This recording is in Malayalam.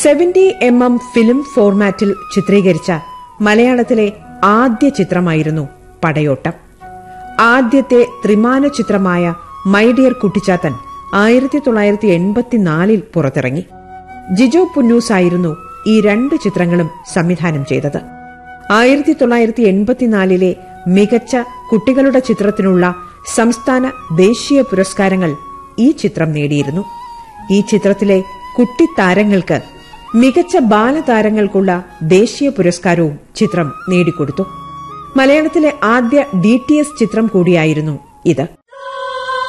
സെവന്റി എം എം ഫിലിം ഫോർമാറ്റിൽ ചിത്രീകരിച്ച മലയാളത്തിലെ ആദ്യ ചിത്രമായിരുന്നു പടയോട്ടം ആദ്യത്തെ ത്രിമാന ചിത്രമായ മൈ ഡിയർ കുട്ടിച്ചാത്തൻ ആയിരത്തി തൊള്ളായിരത്തി എൺപത്തിനാലിൽ പുറത്തിറങ്ങി ജിജോ പുന്നൂസ് ആയിരുന്നു ഈ രണ്ട് ചിത്രങ്ങളും സംവിധാനം ചെയ്തത് ആയിരത്തി തൊള്ളായിരത്തി എൺപത്തിനാലിലെ മികച്ച കുട്ടികളുടെ ചിത്രത്തിനുള്ള സംസ്ഥാന ദേശീയ പുരസ്കാരങ്ങൾ ഈ ചിത്രം നേടിയിരുന്നു ഈ ചിത്രത്തിലെ കുട്ടിത്താരങ്ങൾക്ക് മികച്ച ബാലതാരങ്ങൾക്കുള്ള ദേശീയ പുരസ്കാരവും ചിത്രം നേടിക്കൊടുത്തു മലയാളത്തിലെ ആദ്യ ഡി ചിത്രം കൂടിയായിരുന്നു ഇത്